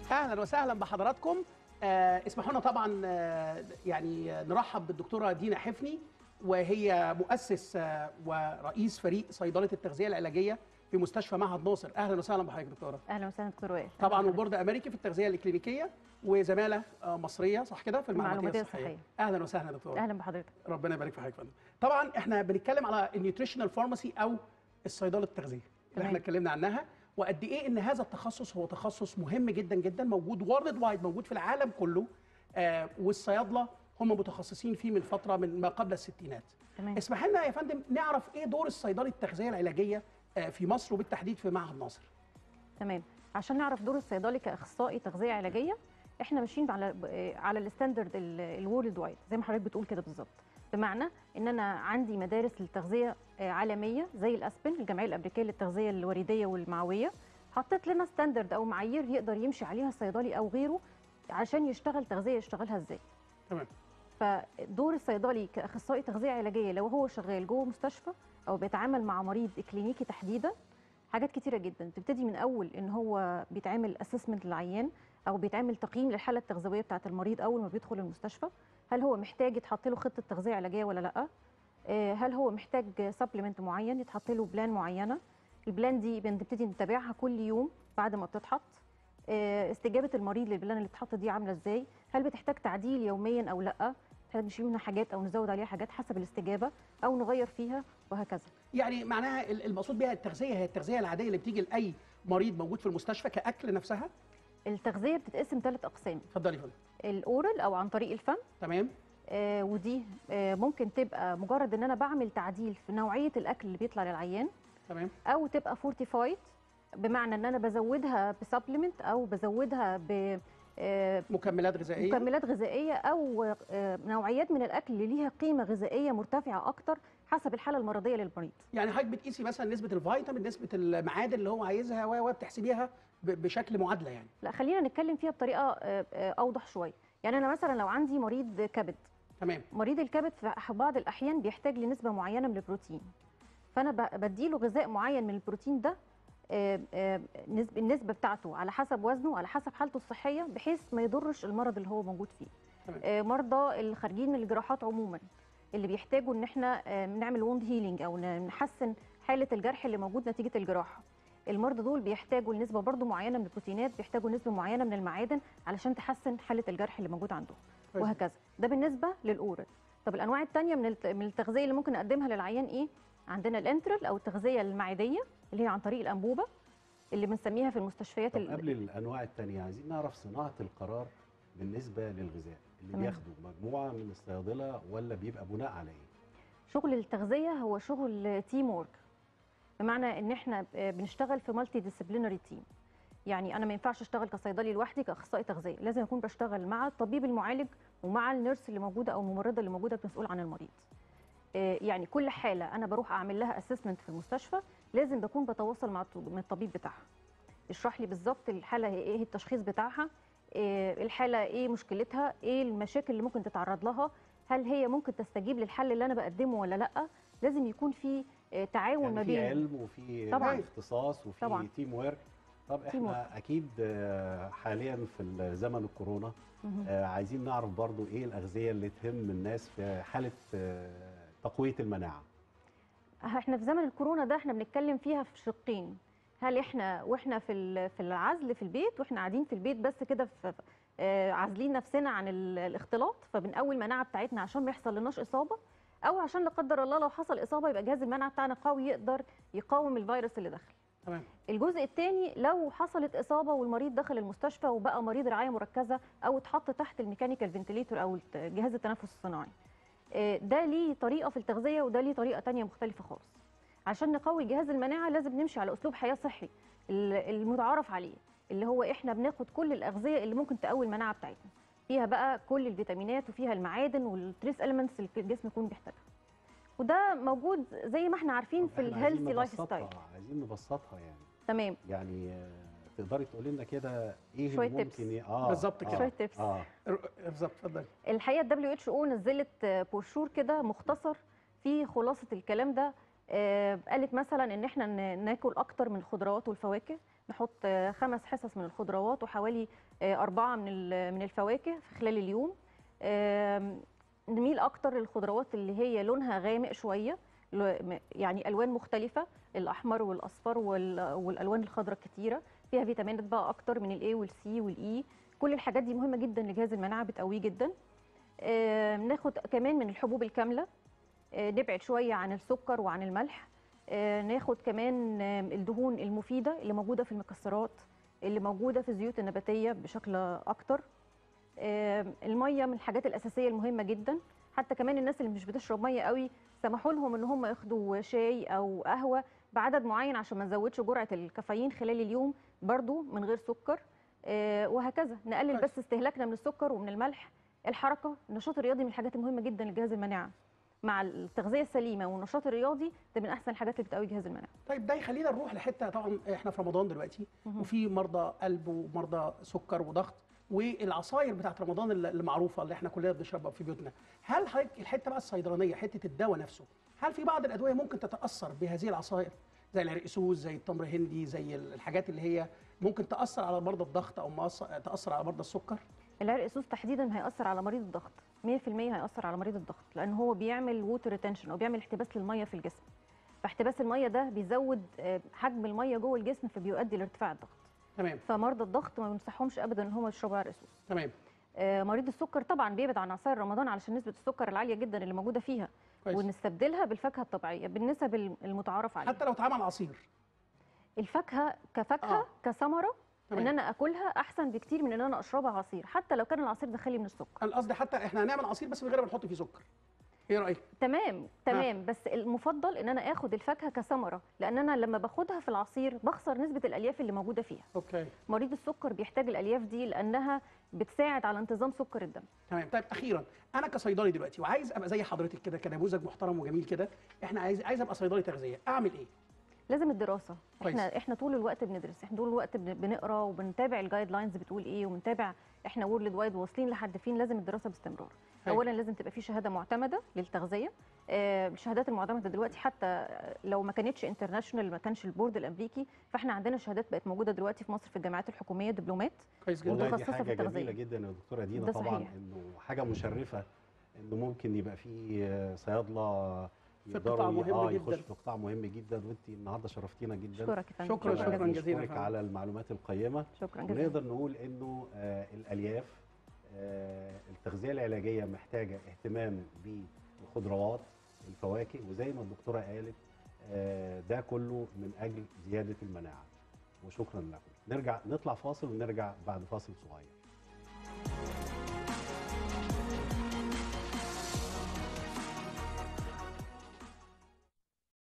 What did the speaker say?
اهلا وسهلا بحضراتكم آه اسمحوا لنا طبعا آه يعني آه، نرحب بالدكتوره دينا حفني وهي مؤسس آه ورئيس فريق صيدله التغذيه العلاجيه في مستشفى معهد ناصر اهلا وسهلا بحضرتك دكتوره اهلا وسهلا دكتور وائل طبعا وبورد امريكي في التغذيه الاكلينيكيه وزماله آه مصريه صح كده في المعلوماتيه المعلوماتية الصحيه الصحية. اهلا وسهلا يا دكتوره اهلا بحضرتك ربنا يبارك في حضرتك يا فندم طبعا احنا بنتكلم على النيوتريشنال فارماسي او الصيدله التغذيه اللي تمام. احنا اتكلمنا عنها وقد ايه ان هذا التخصص هو تخصص مهم جدا جدا موجود وورلد وايد موجود في العالم كله آه والصيادله هم متخصصين فيه من فتره من ما قبل الستينات تمام اسمح لنا يا فندم نعرف ايه دور الصيدله التغذيه العلاجيه آه في مصر وبالتحديد في معهد ناصر تمام عشان نعرف دور الصيدلي كاخصائي تغذيه علاجيه احنا ماشيين على آه، على الستاندرد الورلد وايد زي ما حضرتك بتقول كده بالظبط بمعنى ان انا عندي مدارس للتغذيه آه، عالميه زي الاسبن الجمعيه الامريكيه للتغذيه الوريديه والمعويه حطت لنا ستاندرد او معايير يقدر يمشي عليها الصيدلي او غيره عشان يشتغل تغذيه يشتغلها ازاي تمام فدور الصيدلي كاخصائي تغذيه علاجيه لو هو شغال جوه مستشفى او بيتعامل مع مريض كلينيكي تحديدا حاجات كتيره جدا تبتدي من اول ان هو بيتعمل اسسمنت للعيان او بيتعمل تقييم للحاله التغذويه بتاعه المريض اول ما بيدخل المستشفى هل هو محتاج يتحط له خطه تغذيه علاجيه ولا لا آه، هل هو محتاج سبلمنت معين يتحط له بلان معينه البلان دي بنبتدي نتابعها كل يوم بعد ما بتتحط آه، استجابه المريض للبلان اللي بتتحط دي عامله ازاي هل بتحتاج تعديل يوميا او لا نحتاج نشيل منها حاجات او نزود عليها حاجات حسب الاستجابه او نغير فيها وهكذا يعني معناها ال- المقصود بها التغذيه هي التغذيه العاديه اللي بتيجي لاي مريض موجود في المستشفى كاكل نفسها التغذيه بتتقسم ثلاث اقسام اتفضلي يا فندم الاورال او عن طريق الفم تمام آه ودي آه ممكن تبقى مجرد ان انا بعمل تعديل في نوعيه الاكل اللي بيطلع للعيان تمام او تبقى فورتيفايد بمعنى ان انا بزودها بسبلمنت او بزودها ب آه، مكملات غذائيه مكملات غذائيه او آه، نوعيات من الاكل اللي ليها قيمه غذائيه مرتفعه اكتر حسب الحاله المرضيه للمريض يعني حضرتك بتقيسي مثلا نسبه الفيتامين نسبه المعادن اللي هو عايزها و و بتحسبيها ب- بشكل معادله يعني لا خلينا نتكلم فيها بطريقه آه، آه، اوضح شويه يعني انا مثلا لو عندي مريض كبد تمام مريض الكبد في بعض الاحيان بيحتاج لنسبه معينه من البروتين فانا ب- بديله غذاء معين من البروتين ده آه، آه، نسب- النسبه بتاعته على حسب وزنه على حسب حالته الصحيه بحيث ما يضرش المرض اللي هو موجود فيه تمام. آه، مرضى الخارجين من الجراحات عموما اللي بيحتاجوا ان احنا آه، نعمل ووند هيلينج او ن- نحسن حاله الجرح اللي موجود نتيجه الجراحه المرضى دول بيحتاجوا لنسبه برضو معينه من البروتينات بيحتاجوا نسبه معينه من المعادن علشان تحسن حاله الجرح اللي موجود عندهم كويس. وهكذا ده بالنسبه للاورال طب الانواع الثانيه من الت- من التغذيه اللي ممكن نقدمها للعيان ايه عندنا الانترال او التغذيه المعديه اللي هي عن طريق الانبوبه اللي بنسميها في المستشفيات طب ال- قبل الانواع التانية عايزين نعرف صناعه القرار بالنسبه للغذاء اللي تمام. بياخده مجموعه من الصيادله ولا بيبقى بناء على ايه؟ شغل التغذيه هو شغل تيم وورك بمعنى ان احنا ب- بنشتغل في مالتي ديسيبلينري تيم يعني انا ما ينفعش اشتغل كصيدلي لوحدي كاخصائي تغذيه لازم اكون بشتغل مع الطبيب المعالج ومع النيرس اللي موجوده او الممرضه اللي موجوده مسؤول عن المريض آه، يعني كل حاله انا بروح اعمل لها اسسمنت في المستشفى لازم بكون بتواصل مع الط- من الطبيب بتاعها يشرح لي بالظبط الحاله هي ايه التشخيص بتاعها آه، الحاله ايه مشكلتها ايه المشاكل اللي ممكن تتعرض لها هل هي ممكن تستجيب للحل اللي انا بقدمه ولا لا لازم يكون في آه، تعاون ما يعني في بين علم وفي طبعاً. اختصاص وفي طبعاً. تيم ويرك طب تيم احنا اكيد آه، حاليا في زمن الكورونا مهم. آه، عايزين نعرف برضو ايه الاغذيه اللي تهم الناس في حاله آه، تقويه المناعه احنا في زمن الكورونا ده احنا بنتكلم فيها في شقين هل احنا واحنا في ال- في العزل في البيت واحنا قاعدين في البيت بس كده في آه، عازلين نفسنا عن ال- الاختلاط فبنقوي المناعه بتاعتنا عشان ما يحصل لناش اصابه او عشان لا قدر الله لو حصل اصابه يبقى جهاز المناعه بتاعنا قوي يقدر يقاوم الفيروس اللي دخل تمام الجزء الثاني لو حصلت اصابه والمريض دخل المستشفى وبقى مريض رعايه مركزه او اتحط تحت الميكانيكال فنتليتور او الت- جهاز التنفس الصناعي آه، ده ليه طريقه في التغذيه وده ليه طريقه تانية مختلفه خالص عشان نقوي جهاز المناعه لازم نمشي على اسلوب حياه صحي ال- المتعارف عليه اللي هو احنا بناخد كل الاغذيه اللي ممكن تقوي المناعه بتاعتنا فيها بقى كل الفيتامينات وفيها المعادن والتريس اليمنتس اللي الجسم يكون بيحتاجها وده موجود زي ما احنا عارفين في إحنا عايزين الهيلثي لايف نبسطها- ستايل عايزين نبسطها يعني تمام يعني آه، تقدري تقولي لنا كده ايه شوية اللي tips. ممكن ي- اه بالظبط كده. آه، شوية tips. اه ر- بالظبط اتفضلي الحقيقه الدبليو اتش او نزلت بروشور كده مختصر في خلاصه الكلام ده آه، قالت مثلا ان احنا ن- ناكل اكتر من الخضروات والفواكه نحط آه، خمس حصص من الخضروات وحوالي آه، أربعة من ال- من الفواكه في خلال اليوم آم، نميل أكتر للخضروات اللي هي لونها غامق شوية ل- م- يعني ألوان مختلفة الأحمر والأصفر وال- والألوان الخضراء الكتيرة فيها فيتامينات بقى أكتر من الA والسي والإي كل الحاجات دي مهمة جدا لجهاز المناعة بتقويه جدا آم، ناخد كمان من الحبوب الكاملة آه، نبعد شوية عن السكر وعن الملح آه، ناخد كمان آم، الدهون المفيدة اللي موجودة في المكسرات اللي موجودة في الزيوت النباتية بشكل أكتر آم، المية من الحاجات الأساسية المهمة جدا حتى كمان الناس اللي مش بتشرب مية قوي سمحوا لهم ان هم ياخدوا شاي او قهوة بعدد معين عشان ما نزودش جرعة الكافيين خلال اليوم برضو من غير سكر آه، وهكذا نقلل كويس. بس استهلاكنا من السكر ومن الملح الحركة النشاط الرياضي من الحاجات المهمة جدا لجهاز المناعة مع التغذية السليمة والنشاط الرياضي ده من أحسن الحاجات اللي بتقوي جهاز المناعة طيب ده يخلينا نروح لحته طبعا احنا في رمضان دلوقتي مهم. وفي مرضى قلب ومرضى سكر وضغط والعصاير بتاعت رمضان اللي اللي معروفه اللي احنا كلنا بنشربها في بيوتنا هل حضرتك الحته بقى الصيدلانيه حته الدواء نفسه هل في بعض الادويه ممكن تتاثر بهذه العصائر زي العرقسوس زي التمر هندي زي الحاجات اللي هي ممكن تاثر على مرضى الضغط او مأثر- تاثر على مرضى السكر العرق السوس تحديدا هيأثر على مريض الضغط 100% هيأثر على مريض الضغط لأن هو بيعمل ووتر ريتنشن أو بيعمل احتباس للمية في الجسم فاحتباس المية ده بيزود آه، حجم المية جوه الجسم فبيؤدي لارتفاع الضغط تمام فمرضى الضغط ما بنصحهمش ابدا ان هم يشربوا عرق سوس تمام آه، مريض السكر طبعا بيبعد عن عصائر رمضان علشان نسبه السكر العاليه جدا اللي موجوده فيها كويس ونستبدلها بالفاكهه الطبيعيه بالنسب الم- المتعارف عليها حتى لو اتعمل عصير الفاكهه كفاكهه آه. آه. كثمره ان تمام انا اكلها احسن بكتير من ان انا اشربها عصير حتى لو كان العصير ده خالي من السكر انا قصدي حتى احنا هنعمل عصير بس من غير ما نحط فيه سكر ايه رايك تمام تمام بس المفضل ان انا اخد الفاكهه كثمره لان انا لما باخدها في العصير بخسر نسبه الالياف اللي موجوده فيها اوكي مريض السكر بيحتاج الالياف دي لانها بتساعد على انتظام سكر الدم تمام طيب اخيرا انا كصيدلي دلوقتي وعايز ابقى زي حضرتك كده كنموذج محترم وجميل كده احنا عايز عايز ابقى صيدلي تغذيه اعمل ايه لازم الدراسه كويس. احنا احنا طول الوقت بندرس احنا طول الوقت بن- بنقرا وبنتابع الجايد لاينز بتقول ايه وبنتابع احنا وورلد وايد واصلين لحد فين لازم الدراسه باستمرار هاي. اولا لازم تبقى في شهاده معتمده للتغذيه آه، الشهادات المعتمده دلوقتي حتى لو ما كانتش انترناشونال ما كانش البورد الامريكي فاحنا عندنا شهادات بقت موجوده دلوقتي في مصر في الجامعات الحكوميه دبلومات كويس جدا والله دي متخصصة في حاجه التغذية. جميله جدا يا دكتوره دينا ده طبعا صحيح. انه حاجه مشرفه انه ممكن يبقى في صيادله في يقدروا قطاع ي- مهم آه جداً. يخشوا في قطاع مهم جدا وانت النهارده شرفتينا جدا اشكرك يا فندم شكراً، شكراً جزيلا. جزيلاً. نشكرك على المعلومات القيمه شكرا جزيلا ونقدر نقول انه آه الالياف آه التغذيه العلاجيه محتاجه اهتمام بالخضروات الفواكه وزي ما الدكتوره قالت آه ده كله من اجل زياده المناعه وشكرا لكم نرجع نطلع فاصل ونرجع بعد فاصل صغير